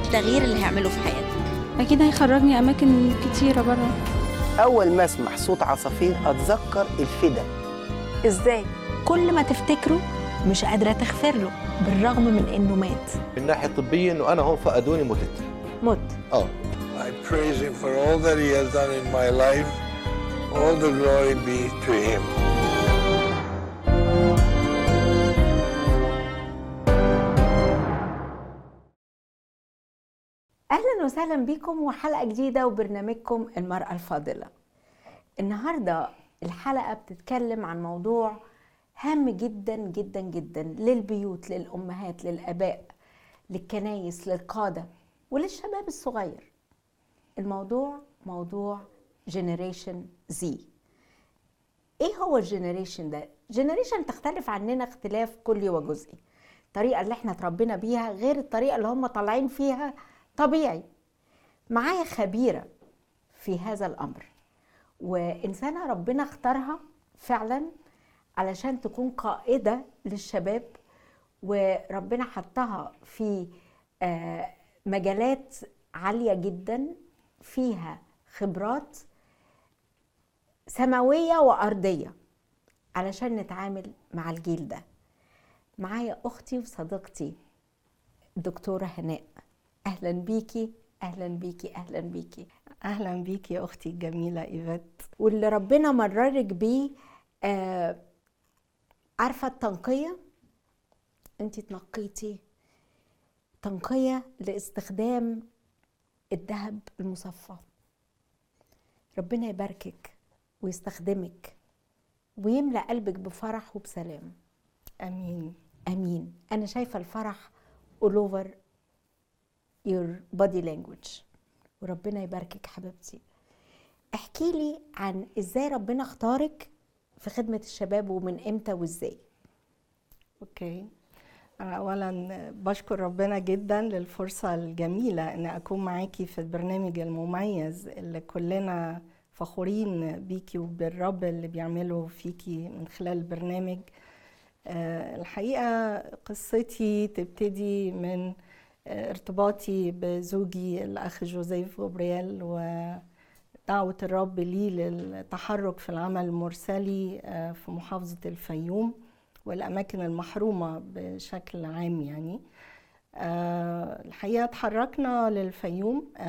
التغيير اللي هيعمله في حياتك اكيد هيخرجني اماكن كتيره بره أول ما أسمع صوت عصافير أتذكر الفدا ازاي كل ما تفتكره مش قادره تغفر له بالرغم من انه مات من الناحيه الطبيه انه انا هون فقدوني متت مت اه I praise him for all that he has done in my life. All the glory be to him. اهلا وسهلا بكم وحلقه جديده وبرنامجكم المراه الفاضله النهارده الحلقه بتتكلم عن موضوع هام جدا جدا جدا للبيوت للامهات للاباء للكنايس للقاده وللشباب الصغير الموضوع موضوع جنريشن زي ايه هو الجنريشن ده جنريشن تختلف عننا اختلاف كلي وجزئي الطريقه اللي احنا اتربينا بيها غير الطريقه اللي هم طالعين فيها طبيعي معايا خبيره في هذا الامر وانسانه ربنا اختارها فعلا علشان تكون قائده للشباب وربنا حطها في آه، مجالات عاليه جدا فيها خبرات سماويه وارضيه علشان نتعامل مع الجيل ده معايا اختي وصديقتي الدكتوره هناء اهلا بيكي اهلا بيكي اهلا بيكي اهلا بيك يا اختي الجميله ايفات واللي ربنا مررك بيه آه عارفه التنقيه انت تنقيتي تنقيه لاستخدام الذهب المصفى ربنا يباركك ويستخدمك ويملأ قلبك بفرح وبسلام امين امين انا شايفه الفرح all over your body language وربنا يباركك حبيبتي احكي لي عن ازاي ربنا اختارك في خدمه الشباب ومن امتى وازاي اوكي أنا اولا بشكر ربنا جدا للفرصه الجميله ان اكون معاكي في البرنامج المميز اللي كلنا فخورين بيكي وبالرب اللي بيعمله فيكي من خلال البرنامج آه، الحقيقه قصتي تبتدي من آه، ارتباطي بزوجي الاخ جوزيف غبريال ودعوه الرب لي للتحرك في العمل المرسلي آه، في محافظه الفيوم والاماكن المحرومه بشكل عام يعني آه، الحقيقه اتحركنا للفيوم